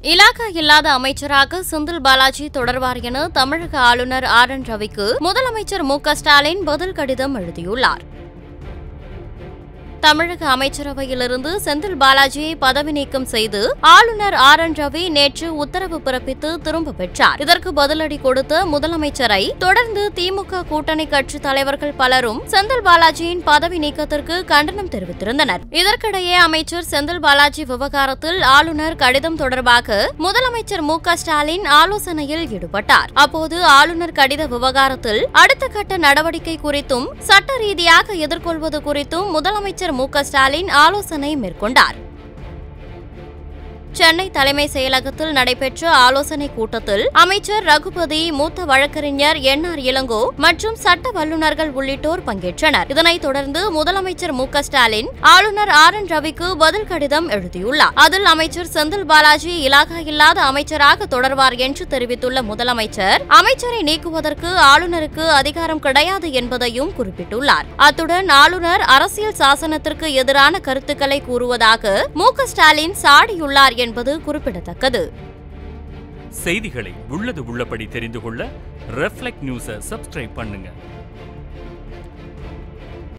இலாகா இல்லாத அமைச்சராக செந்தில் பாலாஜி தொடர்வார் என தமிழக ஆளுநர் ஆர் என் ரவிக்கு முதலமைச்சர் மு க ஸ்டாலின் பதில் கடிதம் எழுதியுள்ளார் தமிழக அமைச்சரவையிலிருந்து செந்தில் பாலாஜியை பதவி நீக்கம் செய்து ஆளுநர் ஆர் என் ரவி நேற்று உத்தரவு பிறப்பித்து திரும்ப பெற்றார் இதற்கு பதிலடி கொடுத்த முதலமைச்சரை தொடர்ந்து திமுக கூட்டணி கட்சி தலைவர்கள் பலரும் செந்தில் பாலாஜியின் பதவி நீக்கத்திற்கு கண்டனம் தெரிவித்திருந்தனர் இதற்கிடையே அமைச்சர் செந்தில் பாலாஜி விவகாரத்தில் ஆளுநர் கடிதம் தொடர்பாக முதலமைச்சர் மு க ஸ்டாலின் ஆலோசனையில் ஈடுபட்டார் அப்போது ஆளுநர் கடித விவகாரத்தில் அடுத்த கட்ட நடவடிக்கை குறித்தும் சட்ட ரீதியாக எதிர்கொள்வது குறித்தும் முதலமைச்சர் மு க ஸ்டாலின் ஆலோசனை மேற்கொண்டார் சென்னை தலைமை செயலகத்தில் நடைபெற்ற ஆலோசனை கூட்டத்தில் அமைச்சர் ரகுபதி மூத்த வழக்கறிஞர் என் ஆர் இளங்கோ மற்றும் சட்ட வல்லுநர்கள் உள்ளிட்டோர் பங்கேற்றனர் இதனைத் தொடர்ந்து முதலமைச்சர் மு க ஸ்டாலின் ஆளுநர் ஆர் என் ரவிக்கு பதில் கடிதம் எழுதியுள்ளார் அதில் அமைச்சர் செந்தில் பாலாஜி இலாகா இல்லாத அமைச்சராக தொடர்வார் என்று தெரிவித்துள்ள முதலமைச்சர் அமைச்சரை நீக்குவதற்கு ஆளுநருக்கு அதிகாரம் கிடையாது என்பதையும் குறிப்பிட்டுள்ளார் அத்துடன் ஆளுநர் அரசியல் சாசனத்திற்கு எதிரான கருத்துக்களை கூறுவதாக மு க ஸ்டாலின் சாடியுள்ளார் என்பது குறிப்பிடத்தக்கது செய்திகளை உள்ளது உள்ளபடி தெரிந்து கொள்ள ரெஃப்ளெக்ட் நியூஸை சப்ஸ்கிரைப் பண்ணுங்க